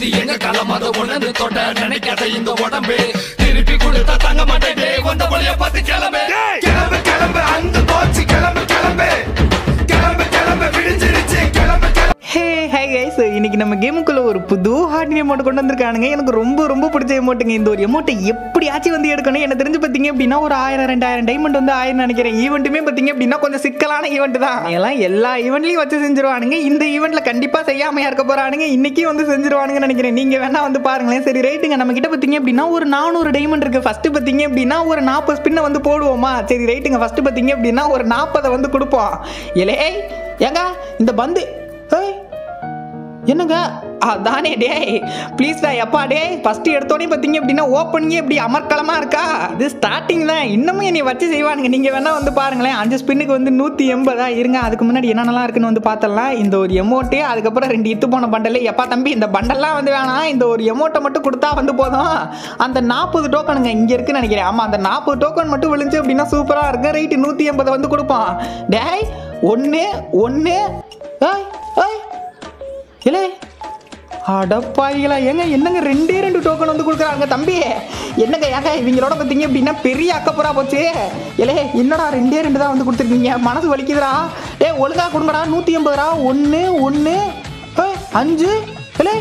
இது எங்க களம் அதை உணர்ந்து தொட்ட நினைக்காத இந்த உடம்பு திருப்பி கொடுத்தா தங்க மாட்டேன் வந்த வழிய பார்த்து கிளம்பு கிளம்பு கிளம்பு அந்த போச்சு கிளம்பு கிளம்பு கிளம்பு கிளம்பு விடிஞ்சிருச்சு கிளம்பு கிளம்பு ஹே ஹை கைஸ் இன்னைக்கு நம்ம கேமுக்குள்ள ஒரு புது ஹார்ட் எமௌண்ட் கொண்டு வந்திருக்கானுங்க எனக்கு ரொம்ப ரொம்ப பிடிச்ச எமௌண்ட்டுங்க இந்த ஒரு எமௌண்ட்டை எப்படியாச்சும் வந்து எடுக்கணும் எனக்கு தெரிஞ்சு பார்த்தீங்க அப்படின்னா ஒரு ஆயிரம் ரெண்டாயிரம் டைமண்ட் வந்து ஆயிரம் நினைக்கிறேன் ஈவெண்ட்டுமே பார்த்தீங்க அப்படின்னா கொஞ்சம் சிக்கலான ஈவெண்ட் தான் எல்லாம் எல்லா ஈவெண்ட்லையும் வச்சு செஞ்சிருவானுங்க இந்த ஈவெண்ட்ல கண்டிப்பாக செய்யாமையா இருக்க போறானுங்க இன்னைக்கு வந்து செஞ்சிருவானுங்கன்னு நினைக்கிறேன் நீங்க வேணா வந்து பாருங்களேன் சரி ரைட்டுங்க நம்ம கிட்ட பார்த்தீங்க அப்படின்னா ஒரு நானூறு டைமண்ட் இருக்கு ஃபர்ஸ்ட் பார்த்தீங்க அப்படின்னா ஒரு நாற்பது ஸ்பின்னை வந்து போடுவோமா சரி ரைட்டுங்க ஃபர்ஸ்ட் பார்த்தீங்க அப்படின்னா ஒரு நாற்பதை வந்து கொடுப்போம் இலே ஏங்க இந்த பந்து ஏய் என்னங்க அதானே டேய் ப்ளீஸ்டா எப்பா டே ஃபர்ஸ்ட் எடுத்தோடனே பார்த்தீங்க அப்படின்னா ஓப்பனிங்கே இப்படி அமர்க்கலமாக இருக்கா இது ஸ்டார்டிங் தான் இன்னமும் என்னை வச்சு செய்வானுங்க நீங்கள் வேணால் வந்து பாருங்களேன் அஞ்சு ஸ்பின்னுக்கு வந்து நூற்றி எண்பதா இருங்க அதுக்கு முன்னாடி என்னென்னலாம் இருக்குன்னு வந்து பார்த்தலாம் இந்த ஒரு எமௌண்ட்டு அதுக்கப்புறம் ரெண்டு இத்து போன பண்டல் எப்பா தம்பி இந்த பண்டல்லாம் வந்து வேணாம் இந்த ஒரு எமௌண்ட்டை மட்டும் கொடுத்தா வந்து போதும் அந்த நாற்பது டோக்கனுங்க இங்கே இருக்குன்னு நினைக்கிறேன் ஆமாம் அந்த நாற்பது டோக்கன் மட்டும் விழுந்து அப்படின்னா சூப்பராக இருக்கு ரைட்டு நூற்றி எண்பதை வந்து கொடுப்போம் டேய் ஒன்று ஒன்று ஏய் ஏய் இல்லை அடப்பாய்களா ஏங்க என்னங்க ரெண்டே ரெண்டு டோக்கன் வந்து கொடுக்குறாங்க தம்பி என்னங்க ஏங்க இவங்களோட பார்த்தீங்க அப்படின்னா பெரிய அக்கப்புறா போச்சு ஏலே என்னடா ரெண்டே ரெண்டு தான் வந்து கொடுத்துருக்கீங்க மனசு வலிக்குதுடா ஏ ஒழுங்கா கொடுங்கடா நூற்றி எண்பது ரூபா ஒன்று ஒன்று அஞ்சு இல்லை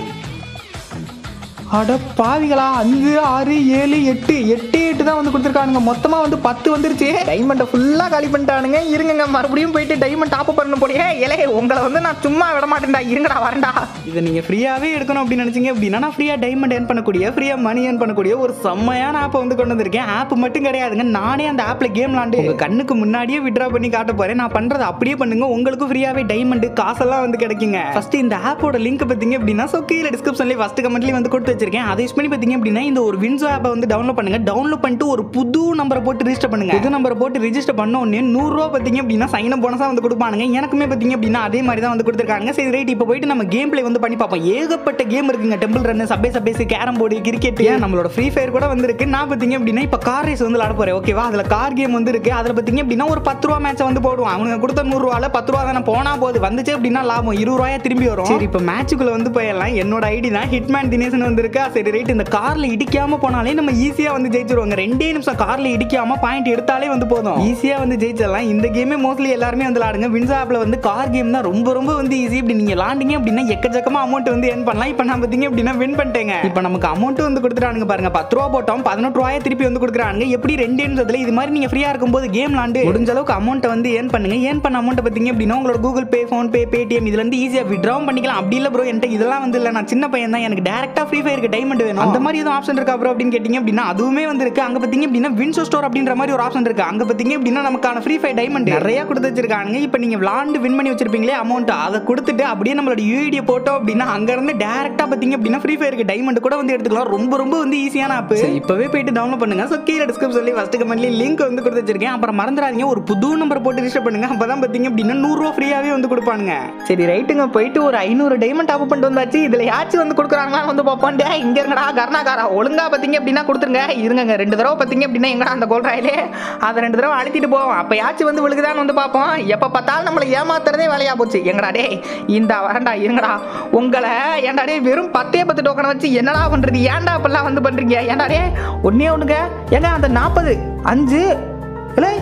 அட பாவிகளா அஞ்சு ஆறு ஏழு எட்டு எட்டு எட்டு தான் வந்து கொடுத்துருக்கானுங்க மொத்தமாக வந்து பத்து வந்துருச்சு டைமண்டை ஃபுல்லாக காலி பண்ணிட்டானுங்க இருங்கங்க மறுபடியும் போயிட்டு டைமண்ட் டாப் பண்ண போலியே இலே உங்களை வந்து நான் சும்மா விட மாட்டேன்டா இருங்கடா வரேன்டா இதை நீங்கள் ஃப்ரீயாகவே எடுக்கணும் அப்படின்னு நினச்சிங்க அப்படின்னா நான் ஃப்ரீயாக டைமண்ட் ஏர்ன் பண்ணக்கூடிய ஃப்ரீயாக மணி ஏர்ன் பண்ணக்கூடிய ஒரு செம்மையான ஆப்பை வந்து கொண்டு வந்திருக்கேன் ஆப் மட்டும் கிடையாதுங்க நானே அந்த ஆப்பில் கேம் விளாண்டு உங்கள் கண்ணுக்கு முன்னாடியே விட்ரா பண்ணி காட்ட போகிறேன் நான் பண்ணுறது அப்படியே பண்ணுங்க உங்களுக்கும் ஃப்ரீயாகவே டைமண்ட் காசெல்லாம் வந்து கிடைக்குங்க ஃபர்ஸ்ட் இந்த ஆப்போட லிங்க் பார்த்தீங்க அப்படின்னா ஸோ கீழே டிஸ்கிரிப்ஷன்லேயே ஃபஸ்ட் கமெண்ட்லேயே வந்து கொடுத்து வச்சிருக்கேன் அதை யூஸ் பண்ணி பார்த்தீங்க அப்படின்னா இந்த ஒரு வின்சோ ஆப்பை வந்து டவுன்லோட் பண்ணுங்க டவுன்லோட் பண்ணிட்டு ஒரு புது நம்பரை போட்டு ரிஜிஸ்டர் பண்ணுங்க புது நம்பரை போட்டு ரிஜிஸ்டர் பண்ண உடனே நூறுரூவா பார்த்தீங்க அப்படின்னா சைன் அப் போனஸாக வந்து கொடுப்பானுங்க எனக்குமே பார்த்தீங்க அப்படின்னா அதே மாதிரி தான் வந்து கொடுத்துருக்காங்க சரி ரைட் இப்போ போயிட்டு நம்ம கேம் பிளே வந்து பண்ணி பார்ப்போம் ஏகப்பட்ட கேம் இருக்குங்க டெம்பிள் ரன் சப்பே சப்பேஸ் கேரம் போர்டு கிரிக்கெட் நம்மளோட ஃப்ரீ ஃபயர் கூட வந்திருக்கு நான் பார்த்தீங்க அப்படின்னா இப்போ கார் ரேஸ் வந்து விளாட போறேன் ஓகேவா அதில் கார் கேம் வந்து இருக்கு அதில் பார்த்தீங்க அப்படின்னா ஒரு பத்து ரூபா மேட்ச் வந்து போடுவோம் அவனுங்க கொடுத்த நூறுரூவால பத்து ரூபா தானே போனா போகுது வந்துச்சு அப்படின்னா லாபம் இருபது ரூபாயா திரும்பி வரும் சரி இப்போ மேட்சுக்குள்ள வந்து போயிடலாம் என்னோட ஐடி தான் ஹிட்மேன் தினேசன் வந்திருக்கா சரி ரைட் இந்த கார்ல இடிக்காம போனாலே நம்ம ஈஸியா வந்து ஜெயிச்சிருவாங்க ரெண்டே நிமிஷம் கார்ல இடிக்காம பாயிண்ட் எடுத்தாலே வந்து போதும் ஈஸியா வந்து ஜெயிச்சிடலாம் இந்த கேமே மோஸ்ட்லி எல்லாருமே வந்து விளாடுங்க வின்ஸ் ஆப்ல வந்து கார் கேம் தான் ரொம்ப ரொம்ப வந்து ஈஸி இப்படி நீங்க விளாண்டிங்க அப்படின்னா எக்கச்சக்கமா அமௌண்ட் வந்து ஏர்ன் பண்ணலாம் இப்போ நான் பார்த்தீங்க அப்படின்னா வின் பண்ணிட்டேங்க இப்போ நமக்கு அமௌண்ட் வந்து கொடுத்துட்டானுங்க பாருங்க பத்து ரூபா போட்டோம் பதினெட்டு ரூபாயை திருப்பி வந்து கொடுக்குறாங்க எப்படி ரெண்டு நிமிஷத்துல இது மாதிரி நீங்க ஃப்ரீயா இருக்கும்போது கேம் விளாண்டு முடிஞ்ச அளவுக்கு அமௌண்ட்டை வந்து ஏர்ன் பண்ணுங்க ஏர்ன் பண்ண அமௌண்ட் பார்த்தீங்க அப்படின்னா உங்களோட Google Pay PhonePe Paytm இதுல இருந்து ஈஸியா விட்ராவும் பண்ணிக்கலாம் அப்படி இல்லை ப்ரோ என்கிட்ட இதெல்லாம் வந்து இல்லை நான் சின்ன பையன் தான் எனக்கு டேரக்டா ஃப்ரீ ஃபயருக்கு டைமண்ட் வேணும் அந்த மாதிரி எதுவும் ஆப்ஷன் இருக்கா ப்ரோ அப்படின்னு கேட்டிங்க அப்படின்னா அதுவுமே வந்து இருக்கு அங்க பார்த்தீங்க அப்படின்னா வின்சோ ஸ்டோர் அப்படின்ற மாதிரி ஒரு ஆப்ஷன் இருக்கு அங்க பார்த்தீங்க அப்படின்னா நமக்கான ஃப்ரீ ஃபயர் டைமண்ட் நிறைய கொடுத்து வச்சிருக்காங்க இப்போ நீங்க விளாண்டு வின் பண்ணி வச்சிருப்பீங்களே அமௌண்ட் அதை கொடுத்துட்டு அப்படியே நம்மளோட யூஐடியை போட்டோம் அப்படின்னா அங்க இருந்து டேரக்டா பார்த்தீங்க அப்படின்னா ஃப்ரீ ஃபயருக்கு டைமண்ட் கூட வந்து எடுத்துக்கலாம் ரொம்ப ரொம்ப வந்து ஈஸியான ஆப் இப்பவே போயிட்டு டவுன்லோட் பண்ணுங்க ஸோ கீழே டிஸ்கிரிப்ஷன்லேயே ஃபர்ஸ்ட் கமெண்ட்லேயே லிங்க் வந்து கொடுத்து வச்சிருக்கேன் அப்புறம் மறந்துடாதீங்க ஒரு புது நம்பர் போட்டு ரிஜிஸ்டர் பண்ணுங்க அப்பதான் பார்த்தீங்க அப்படின்னா நூறுரூவா ஃப்ரீயாவே வந்து கொடுப்பானுங்க சரி ரைட்டுங்க போயிட்டு ஒரு ஐநூறு டைமண்ட் டாப் பண்ணிட்டு வந்தாச்சு இதுல யாச்சும் வந்து கொடுக்குறாங்களா வந்து பார்ப்போம் டே இங்க இருங்கடா கர்ணாகாரா ஒழுங்கா பார்த்தீங்க அப்படின்னா கொடுத்துருங்க இருங்க ரெண்டு தடவை பார்த்தீங்க அப்படின்னா எங்கடா அந்த கோல் ராயிலே அதை ரெண்டு தடவை அழுத்திட்டு போவோம் அப்போ யாச்சும் வந்து விழுகுதான்னு வந்து பார்ப்போம் எப்போ பார்த்தாலும் நம்மளை ஏமாத்துறதே வேலையா போச்சு எங்கடா டே இந்த வரண்டா இருங்கடா உங்களை ஏன்டா டே வெறும் பத்தே பத்து டோக்கனை வச்சு என்னடா பண்றது ஏன்டா இப்பெல்லாம் வந்து பண்றீங்க ஏன்டா டே ஒன்னே ஒண்ணுங்க ஏங்க அந்த நாற்பது அஞ்சு இல்லை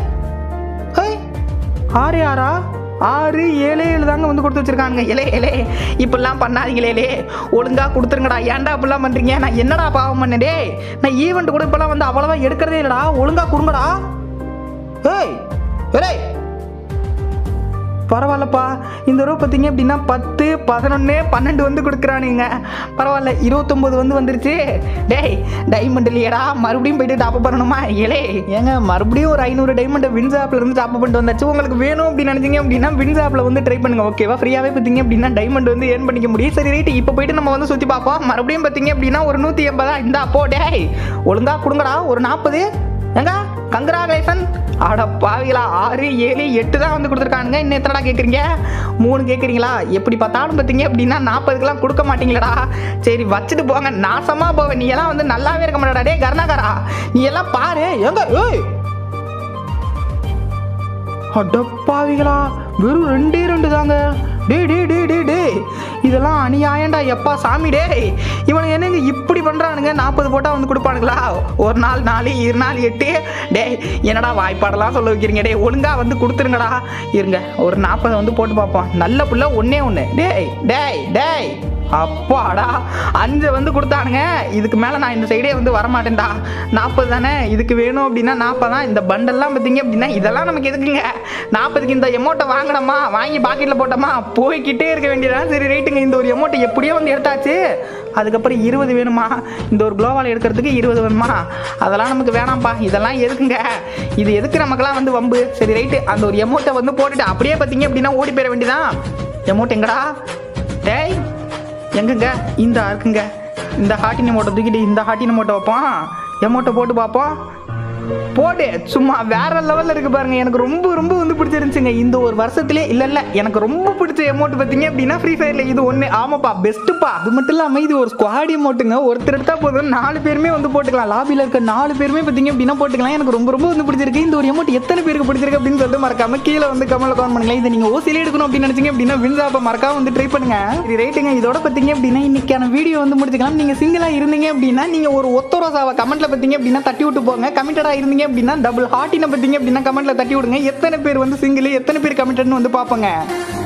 ஹை ஆறு ஆறா ஆறு ஏழு ஏழு தாங்க வந்து கொடுத்து வச்சிருக்காங்க இலே இலே இப்படிலாம் பண்ணாதீங்களே இலே ஒழுங்கா கொடுத்துருங்கடா ஏன்டா இப்படிலாம் பண்றீங்க நான் என்னடா பாவம் பண்ணேன் டேய் நான் ஈவெண்ட் கூட இப்பெல்லாம் வந்து அவ்வளவா எடுக்கிறதே இல்லடா ஒழுங்கா கொடுங்கடா ஏய் ஏய் பரவாயில்லப்பா இந்த தடவை பார்த்தீங்க அப்படின்னா பத்து பதினொன்று பன்னெண்டு வந்து கொடுக்குறானுங்க பரவாயில்ல இருபத்தொம்போது வந்து வந்துருச்சு டேய் டைமண்ட் இல்லையடா மறுபடியும் போயிட்டு டாப் பண்ணணுமா ஏலே ஏங்க மறுபடியும் ஒரு ஐநூறு டைமண்ட் வின்ஸ் ஆப்பில் இருந்து டாப் பண்ணிட்டு வந்தாச்சு உங்களுக்கு வேணும் அப்படின்னு நினைச்சீங்க அப்படின்னா வின்ஸ் ஆப்பில் வந்து ட்ரை பண்ணுங்க ஓகேவா ஃப்ரீயாகவே பார்த்தீங்க அப்படின்னா டைமண்ட் வந்து ஏர்ன் பண்ணிக்க முடியும் சரி ரைட்டு இப்போ போயிட்டு நம்ம வந்து சுற்றி பார்ப்போம் மறுபடியும் பார்த்தீங்க அப்படின்னா ஒரு நூற்றி எண்பதா இந்தா போ டேய் ஒழுங்கா கொடுங்கடா ஒரு நாற்பது ஏங்க கங்கராகுலேஷன் அட பாவிகளா ஆறு ஏழு எட்டு தான் வந்து கொடுத்துருக்கானுங்க இன்னும் எத்தனடா கேட்குறீங்க மூணு கேட்குறீங்களா எப்படி பார்த்தாலும் பார்த்தீங்க அப்படின்னா நாற்பதுக்கெல்லாம் கொடுக்க மாட்டீங்களடா சரி வச்சுட்டு போங்க நாசமாக போவேன் நீ எல்லாம் வந்து நல்லாவே இருக்க மாட்டடா டே கருணாகரா நீ எல்லாம் பாரு எங்க ஏய் அடப்பாவிகளா வெறும் ரெண்டே ரெண்டு தாங்க டேய் டேய் டேய் டேய் டேய் இதெல்லாம் அநியாயம்டா எப்பா சாமி டேய் இவனுங்க என்னங்க இப்படி பண்ணுறானுங்க நாற்பது போட்டால் வந்து கொடுப்பானுங்களா ஒரு நாள் நாலு இரு நாள் எட்டு டேய் என்னடா வாய்ப்பாடெல்லாம் சொல்ல வைக்கிறீங்க டேய் ஒழுங்கா வந்து கொடுத்துருங்கடா இருங்க ஒரு நாற்பதை வந்து போட்டு பார்ப்போம் நல்ல புள்ள ஒன்றே ஒன்று டேய் டேய் டேய் அப்பாடா அஞ்சு வந்து கொடுத்தானுங்க இதுக்கு மேலே நான் இந்த சைடே வந்து வரமாட்டேன்டா நாற்பது தானே இதுக்கு வேணும் அப்படின்னா நாற்பது தான் இந்த பண்டெல்லாம் பார்த்தீங்க அப்படின்னா இதெல்லாம் நமக்கு எதுக்குங்க நாற்பதுக்கு இந்த எமௌண்ட்டை வாங்கினோமா வாங்கி பாக்கெட்டில் போட்டோமா போய்கிட்டே இருக்க வேண்டியதான் சரி ரைட்டுங்க இந்த ஒரு எமௌண்ட்டை எப்படியோ வந்து எடுத்தாச்சு அதுக்கப்புறம் இருபது வேணுமா இந்த ஒரு குளோவால் எடுக்கிறதுக்கு இருபது வேணுமா அதெல்லாம் நமக்கு வேணாம்ப்பா இதெல்லாம் எதுக்குங்க இது எதுக்கு நமக்கெல்லாம் வந்து வம்பு சரி ரைட்டு அந்த ஒரு எமௌண்ட்டை வந்து போட்டுட்டு அப்படியே பார்த்தீங்க அப்படின்னா ஓடி போயிட வேண்டியதான் எமௌண்ட் எங்கடா டேய் எங்கங்க இந்த இருக்குங்க இந்த ஹாட்டின மூட்டை தூக்கிட்டு இந்த ஹாட்டின மூட்டை வைப்போம் எமௌண்ட்டை போட்டு பார்ப்போம் போடு சும்மா வேற லெவலில் இருக்கு பாருங்க எனக்கு ரொம்ப ரொம்ப வந்து பிடிச்சிருந்துச்சுங்க இந்த ஒரு வருஷத்துலேயே இல்லை இல்லை எனக்கு ரொம்ப பிடிச்ச எமௌண்ட் பார்த்தீங்க அப்படின்னா ஃப்ரீ ஃபயரில் இது ஒன்று ஆமாப்பா பெஸ்ட்டுப்பா அது மட்டும் இல்லாமல் இது ஒரு ஸ்குவாட் எமௌண்ட்டுங்க ஒருத்தர் எடுத்தா போதும் நாலு பேருமே வந்து போட்டுக்கலாம் லாபியில் இருக்க நாலு பேருமே பார்த்தீங்க அப்படின்னா போட்டுக்கலாம் எனக்கு ரொம்ப ரொம்ப வந்து பிடிச்சிருக்கு இந்த ஒரு எமௌண்ட் எத்தனை பேருக்கு பிடிச்சிருக்கு அப்படின்னு சொல்லிட்டு மறக்காம கீழே வந்து கமெண்ட்ல கமெண்ட் பண்ணுங்களேன் இதை நீங்கள் ஓசிலே எடுக்கணும் அப்படின்னு நினைச்சீங்க அப்படின்னா வின்சாப்பை மறக்காம வந்து ட்ரை பண்ணுங்க சரி ரைட்டுங்க இதோட பார்த்தீங்க அப்படின்னா இன்னைக்கான வீடியோ வந்து முடிச்சுக்கலாம் நீங்கள் சிங்கிளாக இருந்தீங்க அப்படின்னா நீங்கள் ஒரு ஒத்த ரோசாவை கமெண்ட்ல பார்த்தீங்க அப்படின்னா தட்டி விட்டு போங்க கமிட்டடாக இருந்தீங்க அப்படின்னா டபுள் ஹார்ட்டினை பார்த்தீங்க அப்படின்னா கமெண்ட்ல தட்டி விடுங்க எத்தனை பேர் வந்து சிங்கிள் எத்தனை பேர் கமிட்டட்னு வந்து பார்ப்போங்க